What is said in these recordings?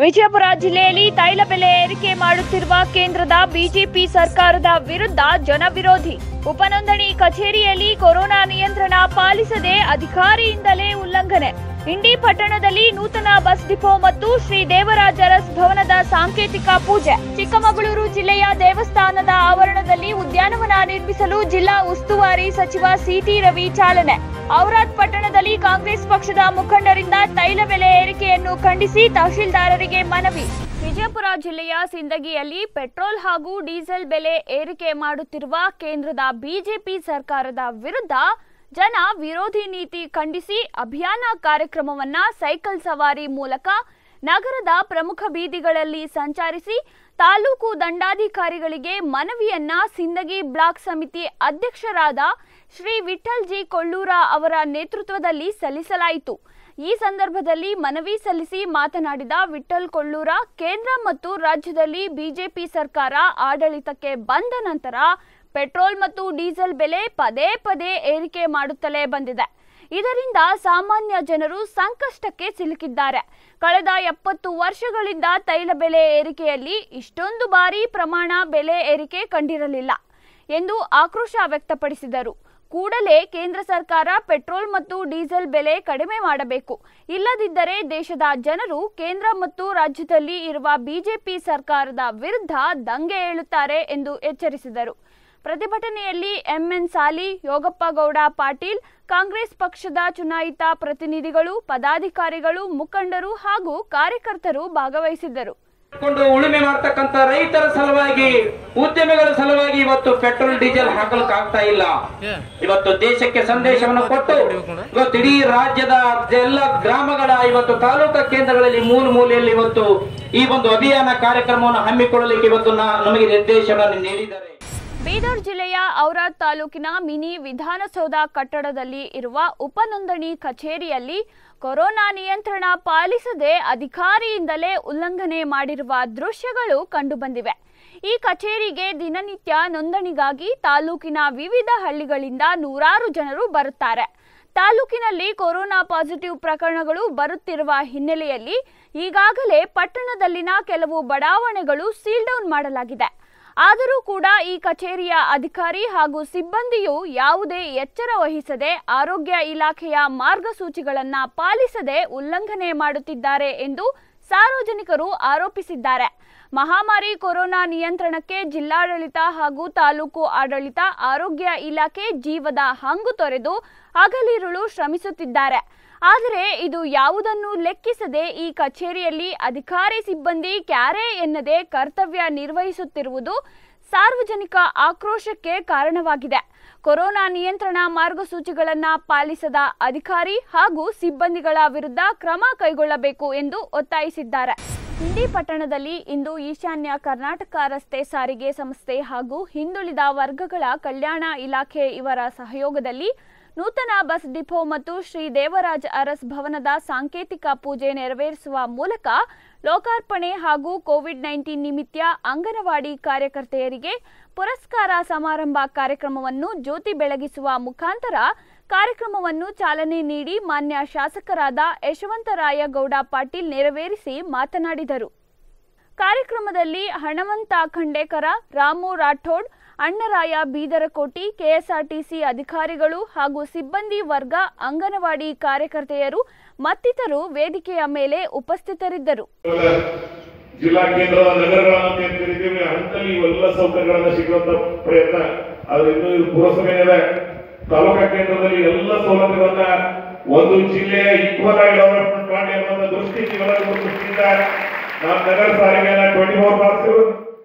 ವಿಜಯಪುರ ಜಿಲ್ಲೆಯಲ್ಲಿ ತೈಲ ಬೆಲೆ ಏರಿಕೆ ಮಾಡುತ್ತಿರುವ ಕೇಂದ್ರದ ಬಿಜೆಪಿ ಸರ್ಕಾರದ ವಿರುದ್ಧ ಜನವಿರೋಧಿ ಉಪನೋಂದಣಿ ಕಚೇರಿಯಲ್ಲಿ ಕೊರೋನಾ ನಿಯಂತ್ರಣ ಪಾಲಿಸದೆ ಅಧಿಕಾರಿಯಿಂದಲೇ ಉಲ್ಲಂಘನೆ ಇಂಡಿ ಪಟ್ಟಣದಲ್ಲಿ ನೂತನ ಬಸ್ ಡಿಪೋ ಮತ್ತು ಶ್ರೀ ದೇವರಾಜ ಅರಸ್ ಭವನದ ಸಾಂಕೇತಿಕ ಪೂಜೆ ಚಿಕ್ಕಮಗಳೂರು ಜಿಲ್ಲೆಯ ದೇವಸ್ಥಾನದ ಆವರಣದಲ್ಲಿ ಉದ್ಯಾನವನ ನಿರ್ಮಿಸಲು ಜಿಲ್ಲಾ ಉಸ್ತುವಾರಿ ಸಚಿವ ಸಿಟಿ ರವಿ ಚಾಲನೆ ಔರಾದ್ ಪಟ್ಟಣದಲ್ಲಿ ಕಾಂಗ್ರೆಸ್ ಪಕ್ಷದ ಮುಖಂಡರಿಂದ ತೈಲ ಬೆಲೆ ಏರಿಕೆಯನ್ನು ಖಂಡಿಸಿ ತಹಶೀಲ್ದಾರರಿಗೆ ಮನವಿ ವಿಜಯಪುರ ಜಿಲ್ಲೆಯ ಸಿಂದಗಿಯಲ್ಲಿ ಪೆಟ್ರೋಲ್ ಹಾಗೂ ಡೀಸೆಲ್ ಬೆಲೆ ಏರಿಕೆ ಮಾಡುತ್ತಿರುವ ಕೇಂದ್ರದ ಬಿಜೆಪಿ ಸರ್ಕಾರದ ವಿರುದ್ಧ ಜನ ವಿರೋಧಿ ನೀತಿ ಖಂಡಿಸಿ ಅಭಿಯಾನ ಕಾರ್ಯಕ್ರಮವನ್ನ ಸೈಕಲ್ ಸವಾರಿ ಮೂಲಕ ನಗರದ ಪ್ರಮುಖ ಬೀದಿಗಳಲ್ಲಿ ಸಂಚರಿಸಿ ತಾಲೂಕು ದಂಡಾಧಿಕಾರಿಗಳಿಗೆ ಮನವಿಯನ್ನ ಸಿಂದಗಿ ಬ್ಲಾಕ್ ಸಮಿತಿ ಅಧ್ಯಕ್ಷರಾದ ಶ್ರೀ ವಿಠಲ್ ಜಿ ಕೊಳ್ಳೂರ ಅವರ ನೇತೃತ್ವದಲ್ಲಿ ಸಲ್ಲಿಸಲಾಯಿತು ಈ ಸಂದರ್ಭದಲ್ಲಿ ಮನವಿ ಸಲ್ಲಿಸಿ ಮಾತನಾಡಿದ ವಿಠಲ್ ಕೊಳ್ಳೂರ ಕೇಂದ್ರ ಮತ್ತು ರಾಜ್ಯದಲ್ಲಿ ಬಿಜೆಪಿ ಸರ್ಕಾರ ಆಡಳಿತಕ್ಕೆ ಬಂದ ನಂತರ ಪೆಟ್ರೋಲ್ ಮತ್ತು ಡೀಸೆಲ್ ಬೆಲೆ ಪದೇ ಪದೇ ಏರಿಕೆ ಮಾಡುತ್ತಲೇ ಬಂದಿದೆ ಇದರಿಂದ ಸಾಮಾನ್ಯ ಜನರು ಸಂಕಷ್ಟಕ್ಕೆ ಸಿಲುಕಿದ್ದಾರೆ ಕಳೆದ ಎಪ್ಪತ್ತು ವರ್ಷಗಳಿಂದ ತೈಲ ಬೆಲೆ ಏರಿಕೆಯಲ್ಲಿ ಇಷ್ಟೊಂದು ಬಾರಿ ಪ್ರಮಾಣ ಬೆಲೆ ಏರಿಕೆ ಕಂಡಿರಲಿಲ್ಲ ಎಂದು ಆಕ್ರೋಶ ವ್ಯಕ್ತಪಡಿಸಿದರು ಕೂಡಲೇ ಕೇಂದ್ರ ಸರ್ಕಾರ ಪೆಟ್ರೋಲ್ ಮತ್ತು ಡೀಸೆಲ್ ಬೆಲೆ ಕಡಿಮೆ ಮಾಡಬೇಕು ಇಲ್ಲದಿದ್ದರೆ ದೇಶದ ಜನರು ಕೇಂದ್ರ ಮತ್ತು ರಾಜ್ಯದಲ್ಲಿ ಇರುವ ಬಿಜೆಪಿ ಸರ್ಕಾರದ ವಿರುದ್ಧ ದಂಗೆ ಏಳುತ್ತಾರೆ ಎಂದು ಎಚ್ಚರಿಸಿದರು ಪ್ರತಿಭಟನೆಯಲ್ಲಿ ಎಂಎನ್ ಸಾಲಿ ಯೋಗಪ್ಪ ಗೌಡ ಪಾಟೀಲ್ ಕಾಂಗ್ರೆಸ್ ಪಕ್ಷದ ಚುನಾಯಿತ ಪ್ರತಿನಿಧಿಗಳು ಪದಾಧಿಕಾರಿಗಳು ಮುಖಂಡರು ಹಾಗೂ ಕಾರ್ಯಕರ್ತರು ಭಾಗವಹಿಸಿದ್ದರು ಕೊಂಡು ಉಳುಮೆ ಮಾಡ್ತಕ್ಕಂತ ರೈತರ ಸಲುವಾಗಿ ಉದ್ಯಮಿಗಳ ಸಲುವಾಗಿ ಇವತ್ತು ಪೆಟ್ರೋಲ್ ಡೀಸೆಲ್ ಹಾಕಲಿಕ್ಕೆ ಆಗ್ತಾ ಇಲ್ಲ ಇವತ್ತು ದೇಶಕ್ಕೆ ಸಂದೇಶವನ್ನು ಕೊಟ್ಟು ಇವತ್ತು ಇಡೀ ರಾಜ್ಯದ ಎಲ್ಲ ಗ್ರಾಮಗಳ ಇವತ್ತು ತಾಲೂಕಾ ಕೇಂದ್ರಗಳಲ್ಲಿ ಮೂಲ ಮೂಲೆಯಲ್ಲಿ ಇವತ್ತು ಈ ಒಂದು ಅಭಿಯಾನ ಕಾರ್ಯಕ್ರಮವನ್ನು ಹಮ್ಮಿಕೊಳ್ಳಲಿಕ್ಕೆ ಇವತ್ತು ನಾ- ನಮಗೆ ನಿರ್ದೇಶನವನ್ನು ನೀಡಿದ್ದಾರೆ ಬೀದರ್ ಜಿಲ್ಲೆಯ ಔರಾದ್ ತಾಲೂಕಿನ ಮಿನಿ ವಿಧಾನಸೌಧ ಕಟ್ಟಡದಲ್ಲಿ ಇರುವ ಉಪನೋಂದಣಿ ಕಚೇರಿಯಲ್ಲಿ ಕೊರೋನಾ ನಿಯಂತ್ರಣ ಪಾಲಿಸದೆ ಅಧಿಕಾರಿಯಿಂದಲೇ ಉಲ್ಲಂಘನೆ ಮಾಡಿರುವ ದೃಶ್ಯಗಳು ಕಂಡುಬಂದಿವೆ ಈ ಕಚೇರಿಗೆ ದಿನನಿತ್ಯ ನೋಂದಣಿಗಾಗಿ ತಾಲೂಕಿನ ವಿವಿಧ ಹಳ್ಳಿಗಳಿಂದ ನೂರಾರು ಜನರು ಬರುತ್ತಾರೆ ತಾಲೂಕಿನಲ್ಲಿ ಕೊರೋನಾ ಪಾಸಿಟಿವ್ ಪ್ರಕರಣಗಳು ಬರುತ್ತಿರುವ ಹಿನ್ನೆಲೆಯಲ್ಲಿ ಈಗಾಗಲೇ ಪಟ್ಟಣದಲ್ಲಿನ ಕೆಲವು ಬಡಾವಣೆಗಳು ಸೀಲ್ ಡೌನ್ ಮಾಡಲಾಗಿದೆ ಆದರೂ ಕೂಡ ಈ ಕಚೇರಿಯ ಅಧಿಕಾರಿ ಹಾಗೂ ಸಿಬ್ಬಂದಿಯು ಯಾವುದೇ ಎಚ್ಚರ ವಹಿಸದೆ ಆರೋಗ್ಯ ಇಲಾಖೆಯ ಮಾರ್ಗಸೂಚಿಗಳನ್ನ ಪಾಲಿಸದೆ ಉಲ್ಲಂಘನೆ ಮಾಡುತ್ತಿದ್ದಾರೆ ಎಂದು ಸಾರ್ವಜನಿಕರು ಆರೋಪಿಸಿದ್ದಾರೆ ಮಹಾಮಾರಿ ಕೊರೋನಾ ನಿಯಂತ್ರಣಕ್ಕೆ ಜಿಲ್ಲಾಡಳಿತ ಹಾಗೂ ತಾಲೂಕು ಆಡಳಿತ ಆರೋಗ್ಯ ಇಲಾಖೆ ಜೀವದ ಹಂಗು ತೊರೆದು ಹಗಲಿರುಳು ಶ್ರಮಿಸುತ್ತಿದ್ದಾರೆ ಆದರೆ ಇದು ಯಾವುದನ್ನು ಲೆಕ್ಕಿಸದೆ ಈ ಕಚೇರಿಯಲ್ಲಿ ಅಧಿಕಾರಿ ಸಿಬ್ಬಂದಿ ಕ್ಯಾರೆ ಎನ್ನದೆ ಕರ್ತವ್ಯ ನಿರ್ವಹಿಸುತ್ತಿರುವುದು ಸಾರ್ವಜನಿಕ ಆಕ್ರೋಶಕ್ಕೆ ಕಾರಣವಾಗಿದೆ ಕೊರೋನಾ ನಿಯಂತ್ರಣ ಮಾರ್ಗಸೂಚಿಗಳನ್ನು ಪಾಲಿಸದ ಅಧಿಕಾರಿ ಹಾಗೂ ಸಿಬ್ಬಂದಿಗಳ ವಿರುದ್ಧ ಕ್ರಮ ಕೈಗೊಳ್ಳಬೇಕು ಎಂದು ಒತ್ತಾಯಿಸಿದ್ದಾರೆ ಇಂಡಿ ಪಟ್ಟಣದಲ್ಲಿ ಇಂದು ಈಶಾನ್ಯ ಕರ್ನಾಟಕ ರಸ್ತೆ ಸಾರಿಗೆ ಸಂಸ್ಥೆ ಹಾಗೂ ಹಿಂದುಳಿದ ವರ್ಗಗಳ ಕಲ್ಯಾಣ ಇಲಾಖೆ ಇವರ ಸಹಯೋಗದಲ್ಲಿ ನೂತನ ಬಸ್ ಡಿಪೋ ಮತ್ತು ಶ್ರೀ ದೇವರಾಜ ಅರಸ್ ಭವನದ ಸಾಂಕೇತಿಕ ಪೂಜೆ ನೆರವೇರಿಸುವ ಮೂಲಕ ಲೋಕಾರ್ಪಣೆ ಹಾಗೂ ಕೋವಿಡ್ ನೈನ್ಟೀನ್ ನಿಮಿತ್ತ ಅಂಗನವಾಡಿ ಕಾರ್ಯಕರ್ತೆಯರಿಗೆ ಪುರಸ್ಕಾರ ಸಮಾರಂಭ ಕಾರ್ಯಕ್ರಮವನ್ನು ಜ್ಯೋತಿ ಬೆಳಗಿಸುವ ಮುಖಾಂತರ ಕಾರ್ಯಕ್ರಮವನ್ನು ಚಾಲನೆ ನೀಡಿ ಮಾನ್ಯ ಶಾಸಕರಾದ ಯಶವಂತರಾಯ ಗೌಡ ಪಾಟೀಲ್ ನೆರವೇರಿಸಿ ಮಾತನಾಡಿದರು ಕಾರ್ಯಕ್ರಮದಲ್ಲಿ ಹಣವಂತ ಖಂಡೇಕರ ರಾಮು ರಾಠೋಡ್ ಅಣ್ಣರಾಯ ಬೀದರಕೋಟಿ ಕೆಎಸ್ಆರ್ಟಿಸಿ ಅಧಿಕಾರಿಗಳು ಹಾಗೂ ಸಿಬ್ಬಂದಿ ವರ್ಗ ಅಂಗನವಾಡಿ ಕಾರ್ಯಕರ್ತೆಯರು ಮತ್ತಿತರರು ವೇದಿಕೆಯ ಮೇಲೆ ಉಪಸ್ಥಿತರಿದ್ದರು ಜಿಲ್ಲಾ ಕೇಂದ್ರದ ನಗರಗಳನ್ನ ಏನ್ ಕರಿತೀವಿ ಹಂತಲ್ಲಿ ಇವೆಲ್ಲ ಸೌಕರ್ಯಗಳನ್ನ ಸಿಗುವಂತ ಪ್ರಯತ್ನ ಆದ್ರೆ ಇನ್ನು ಇದು ಪುರಸಭೆ ಇದೆ ತಾಲೂಕಾ ಕೇಂದ್ರದಲ್ಲಿ ಎಲ್ಲ ಸೌಲಭ್ಯಗಳನ್ನ ಒಂದು ಜಿಲ್ಲೆಯ ಈಕ್ವಲ್ ಆಗಿ ಡೆವಲಪ್ಮೆಂಟ್ ಮಾಡಿ ಅನ್ನೋ ದೃಷ್ಟಿ ಇವೆಲ್ಲ ದೃಷ್ಟಿಯಿಂದ ನಾವು ನಗರ ಸಾರಿಗೆಯನ್ನ ಟ್ವೆಂಟಿ ಫೋರ್ ಬಾರ್ಸ್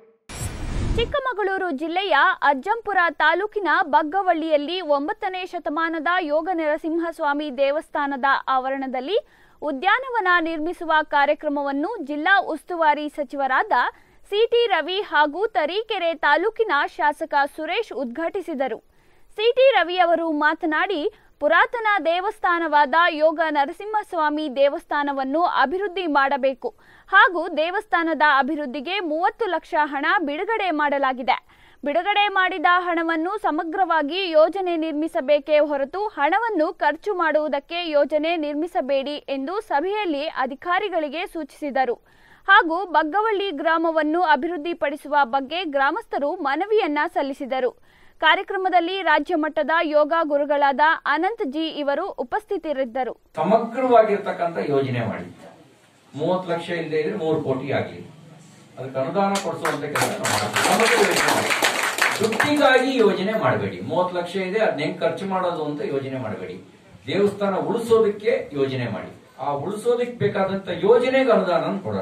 ಚಿಕ್ಕಮಗಳೂರು ಜಿಲ್ಲೆಯ ಅಜ್ಜಂಪುರ ತಾಲೂಕಿನ ಬಗ್ಗವಳ್ಳಿಯಲ್ಲಿ ಒಂಬತ್ತನೇ ಶತಮಾನದ ಯೋಗ ನರಸಿಂಹಸ್ವಾಮಿ ದೇವಸ್ಥಾನದ ಆವರಣದಲ್ಲಿ ಉದ್ಯಾನವನ ನಿರ್ಮಿಸುವ ಕಾರ್ಯಕ್ರಮವನ್ನು ಜಿಲ್ಲಾ ಉಸ್ತುವಾರಿ ಸಚಿವರಾದ ಸಿಟಿ ರವಿ ಹಾಗೂ ತರೀಕೆರೆ ತಾಲೂಕಿನ ಶಾಸಕ ಸುರೇಶ್ ಉದ್ಘಾಟಿಸಿದರು ಸಿಟಿ ರವಿ ಅವರು ಮಾತನಾಡಿ ಪುರಾತನ ದೇವಸ್ಥಾನವಾದ ಯೋಗ ನರಸಿಂಹಸ್ವಾಮಿ ದೇವಸ್ಥಾನವನ್ನು ಅಭಿವೃದ್ಧಿ ಮಾಡಬೇಕು ಹಾಗೂ ದೇವಸ್ಥಾನದ ಅಭಿವೃದ್ಧಿಗೆ ಮೂವತ್ತು ಲಕ್ಷ ಹಣ ಬಿಡುಗಡೆ ಮಾಡಲಾಗಿದೆ ಬಿಡುಗಡೆ ಮಾಡಿದ ಹಣವನ್ನು ಸಮಗ್ರವಾಗಿ ಯೋಜನೆ ನಿರ್ಮಿಸಬೇಕೇ ಹೊರತು ಹಣವನ್ನು ಖರ್ಚು ಮಾಡುವುದಕ್ಕೆ ಯೋಜನೆ ನಿರ್ಮಿಸಬೇಡಿ ಎಂದು ಸಭೆಯಲ್ಲಿ ಅಧಿಕಾರಿಗಳಿಗೆ ಸೂಚಿಸಿದರು ಹಾಗೂ ಬಗ್ಗವಳ್ಳಿ ಗ್ರಾಮವನ್ನು ಅಭಿವೃದ್ಧಿಪಡಿಸುವ ಬಗ್ಗೆ ಗ್ರಾಮಸ್ಥರು ಮನವಿಯನ್ನ ಸಲ್ಲಿಸಿದರು ಕಾರ್ಯಕ್ರಮದಲ್ಲಿ ರಾಜ್ಯ ಮಟ್ಟದ ಯೋಗ ಗುರುಗಳಾದ ಅನಂತ್ ಜಿ ಇವರು ಉಪಸ್ಥಿತರಿದ್ದರು ಸಮಗ್ರವಾಗಿರ್ತಕ್ಕಂಥ ಯೋಜನೆ ಮಾಡಿ ಮೂವತ್ತು ಲಕ್ಷ ಇಲ್ಲದೆ ಇದ್ರೆ ಮೂರು ಕೋಟಿ ಆಗಲಿ ಅದಕ್ಕೆ ಅನುದಾನ ಕೊಡಿಸುವಂತ ಕೆಲಸ ನಾವು ಮಾಡ್ತೀವಿ. ಸಮಗ್ರ ಯೋಜನೆ ಮಾಡಿ. ದುಡ್ಡಿಗಾಗಿ ಯೋಜನೆ ಮಾಡಬೇಡಿ ಮೂವತ್ತು ಲಕ್ಷ ಇದೆ ಅದನ್ನ ಹೆಂಗ್ ಖರ್ಚು ಮಾಡೋದು ಅಂತ ಯೋಜನೆ ಮಾಡಬೇಡಿ ದೇವಸ್ಥಾನ ಉಳಿಸೋದಕ್ಕೆ ಯೋಜನೆ ಮಾಡಿ ಆ ಉಳಿಸೋದಕ್ಕೆ ಬೇಕಾದಂತ ಯೋಜನೆಗೆ ಅನುದಾನ ಕೊಡೋಣ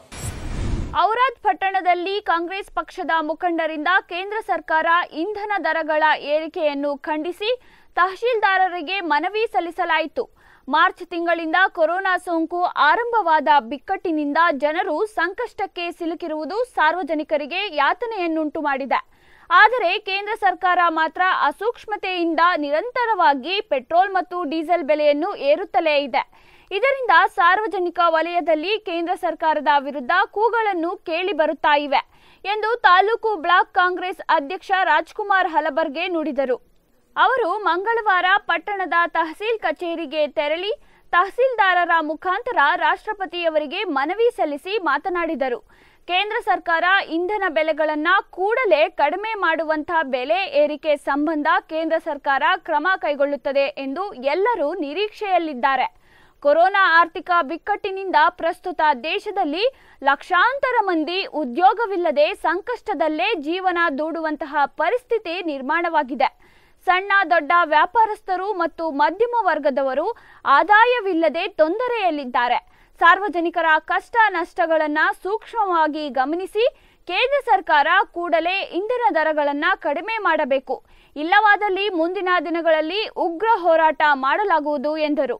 ಔರಾದ್ ಪಟ್ಟಣದಲ್ಲಿ ಕಾಂಗ್ರೆಸ್ ಪಕ್ಷದ ಮುಖಂಡರಿಂದ ಕೇಂದ್ರ ಸರ್ಕಾರ ಇಂಧನ ದರಗಳ ಏರಿಕೆಯನ್ನು ಖಂಡಿಸಿ ತಹಶೀಲ್ದಾರರಿಗೆ ಮನವಿ ಸಲ್ಲಿಸಲಾಯಿತು ಮಾರ್ಚ್ ತಿಂಗಳಿಂದ ಕೊರೋನಾ ಸೋಂಕು ಆರಂಭವಾದ ಬಿಕ್ಕಟ್ಟಿನಿಂದ ಜನರು ಸಂಕಷ್ಟಕ್ಕೆ ಸಿಲುಕಿರುವುದು ಸಾರ್ವಜನಿಕರಿಗೆ ಯಾತನೆಯನ್ನುಂಟು ಮಾಡಿದೆ ಆದರೆ ಕೇಂದ್ರ ಸರ್ಕಾರ ಮಾತ್ರ ಅಸೂಕ್ಷ್ಮತೆಯಿಂದ ನಿರಂತರವಾಗಿ ಪೆಟ್ರೋಲ್ ಮತ್ತು ಡೀಸೆಲ್ ಬೆಲೆಯನ್ನು ಏರುತ್ತಲೇ ಇದೆ ಇದರಿಂದ ಸಾರ್ವಜನಿಕ ವಲಯದಲ್ಲಿ ಕೇಂದ್ರ ಸರ್ಕಾರದ ವಿರುದ್ಧ ಕೂಗಳನ್ನು ಕೇಳಿ ಬರುತ್ತಾ ಇವೆ ಎಂದು ತಾಲೂಕು ಬ್ಲಾಕ್ ಕಾಂಗ್ರೆಸ್ ಅಧ್ಯಕ್ಷ ರಾಜ್ಕುಮಾರ್ ಹಲಬರ್ಗೆ ನುಡಿದರು ಅವರು ಮಂಗಳವಾರ ಪಟ್ಟಣದ ತಹಸೀಲ್ ಕಚೇರಿಗೆ ತೆರಳಿ ತಹಸೀಲ್ದಾರರ ಮುಖಾಂತರ ರಾಷ್ಟ್ರಪತಿಯವರಿಗೆ ಮನವಿ ಸಲ್ಲಿಸಿ ಮಾತನಾಡಿದರು ಕೇಂದ್ರ ಸರ್ಕಾರ ಇಂಧನ ಬೆಲೆಗಳನ್ನ ಕೂಡಲೇ ಕಡಿಮೆ ಮಾಡುವಂತಹ ಬೆಲೆ ಏರಿಕೆ ಸಂಬಂಧ ಕೇಂದ್ರ ಸರ್ಕಾರ ಕ್ರಮ ಕೈಗೊಳ್ಳುತ್ತದೆ ಎಂದು ಎಲ್ಲರೂ ನಿರೀಕ್ಷೆಯಲ್ಲಿದ್ದಾರೆ ಕೊರೋನಾ ಆರ್ಥಿಕ ಬಿಕ್ಕಟ್ಟಿನಿಂದ ಪ್ರಸ್ತುತ ದೇಶದಲ್ಲಿ ಲಕ್ಷಾಂತರ ಮಂದಿ ಉದ್ಯೋಗವಿಲ್ಲದೆ ಸಂಕಷ್ಟದಲ್ಲೇ ಜೀವನ ದೂಡುವಂತಹ ಪರಿಸ್ಥಿತಿ ನಿರ್ಮಾಣವಾಗಿದೆ ಸಣ್ಣ ದೊಡ್ಡ ವ್ಯಾಪಾರಸ್ಥರು ಮತ್ತು ಮಧ್ಯಮ ವರ್ಗದವರು ಆದಾಯವಿಲ್ಲದೆ ತೊಂದರೆಯಲ್ಲಿದ್ದಾರೆ ಸಾರ್ವಜನಿಕರ ಕಷ್ಟ ನಷ್ಟಗಳನ್ನು ಸೂಕ್ಷ್ಮವಾಗಿ ಗಮನಿಸಿ ಕೇಂದ್ರ ಸರ್ಕಾರ ಕೂಡಲೇ ಇಂಧನ ದರಗಳನ್ನು ಕಡಿಮೆ ಮಾಡಬೇಕು ಇಲ್ಲವಾದಲ್ಲಿ ಮುಂದಿನ ದಿನಗಳಲ್ಲಿ ಉಗ್ರ ಹೋರಾಟ ಮಾಡಲಾಗುವುದು ಎಂದರು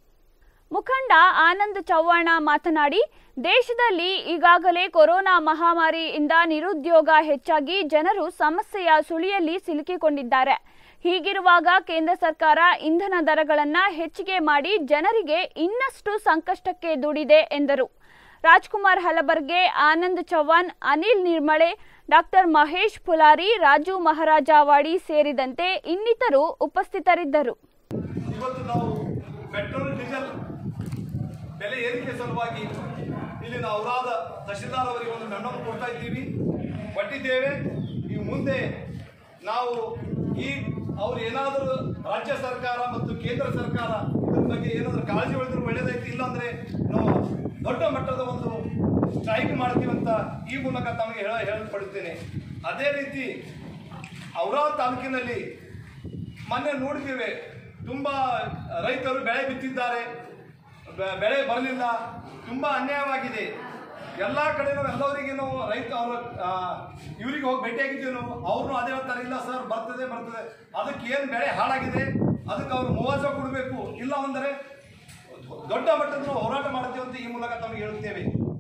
ಮುಖಂಡ ಆನಂದ್ ಚವ್ಹಾಣ ಮಾತನಾಡಿ ದೇಶದಲ್ಲಿ ಈಗಾಗಲೇ ಕೊರೋನಾ ಮಹಾಮಾರಿಯಿಂದ ನಿರುದ್ಯೋಗ ಹೆಚ್ಚಾಗಿ ಜನರು ಸಮಸ್ಯೆಯ ಸುಳಿಯಲ್ಲಿ ಸಿಲುಕಿಕೊಂಡಿದ್ದಾರೆ ಹೀಗಿರುವಾಗ ಕೇಂದ್ರ ಸರ್ಕಾರ ಇಂಧನ ದರಗಳನ್ನ ಹೆಚ್ಚಿಗೆ ಮಾಡಿ ಜನರಿಗೆ ಇನ್ನಷ್ಟು ಸಂಕಷ್ಟಕ್ಕೆ ದುಡಿದೆ ಎಂದರು ರಾಜ್ಕುಮಾರ್ ಹಲಬರ್ಗೆ ಆನಂದ್ ಚವ್ಹಾಣ್ ಅನಿಲ್ ನಿರ್ಮಳೆ ಡಾಕ್ಟರ್ ಮಹೇಶ್ ಪುಲಾರಿ ರಾಜು ಮಹಾರಾಜವಾಡಿ ಸೇರಿದಂತೆ ಇನ್ನಿತರು ಉಪಸ್ಥಿತರಿದ್ದರು ಇವತ್ತು ನಾವು ಪೆಟ್ರೋಲ್ ಡೀಸೆಲ್ ಬೆಲೆ ಏರಿಕೆ ಸಲುವಾಗಿ ಇಲ್ಲಿ ನಾವು ಅವರಾದ ತಹಶೀಲ್ದಾರ್ ಅವರಿಗೆ ಒಂದು ಮೆಮೊನ್ನು ಕೊಡ್ತಾ ಇದ್ದೀವಿ ಕೊಟ್ಟಿದ್ದೇವೆ ಈ ಮುಂದೆ ನಾವು ಈ ಅವ್ರು ಏನಾದರೂ ರಾಜ್ಯ ಸರ್ಕಾರ ಮತ್ತು ಕೇಂದ್ರ ಸರ್ಕಾರ ಇದ್ರ ಬಗ್ಗೆ ಏನಾದರೂ ಕಾಳಜಿ ಉಳಿದ್ರೆ ಒಳ್ಳೇದೈತಿ ಇಲ್ಲಾಂದ್ರೆ ನಾವು ದೊಡ್ಡ ಮಟ್ಟದ ಒಂದು ಸ್ಟ್ರೈಕ್ ಮಾಡ್ತೀವಿ ಅಂತ ಈ ಮೂಲಕ ತಮಗೆ ಹೇಳ ಹೇಳಲ್ಪಡುತ್ತೇನೆ ಅದೇ ರೀತಿ ಔರಾದ್ ತಾಲೂಕಿನಲ್ಲಿ ಮೊನ್ನೆ ನೋಡಿದ್ದೇವೆ ತುಂಬ ರೈತರು ಬೆಳೆ ಬಿತ್ತಿದ್ದಾರೆ ಬೆ- ಬೆಳೆ ಬರಲಿಲ್ಲ ತುಂಬ ಅನ್ಯಾಯವಾಗಿದೆ ಎಲ್ಲ ಕಡೆನೂ ಎಲ್ಲವರಿಗೆ ನಾವು ರೈತ ಅವರು ಇವರಿಗೆ ಹೋಗಿ ಭೇಟಿಯಾಗಿದ್ದೀವಿ ನಾವು ಅವ್ರನ್ನೂ ಅದೇ ಹೇಳ್ತಾರೆ ಇಲ್ಲ ಸರ್ ಬರ್ತದೆ ಬರ್ತದೆ ಅದಕ್ಕೆ ಏನು ಬೆಳೆ ಹಾಳಾಗಿದೆ ಅದಕ್ಕೆ ಅವರು ಮುವಾಜ ಕೊಡಬೇಕು ಇಲ್ಲ ಅಂದರೆ ದೊಡ್ಡ ಮಟ್ಟದ ನಾವು ಹೋರಾಟ ಮಾಡ್ತೇವೆ ಅಂತ ಈ ಮೂಲಕ ತಮಗೆ ಹೇಳುತ್ತೇವೆ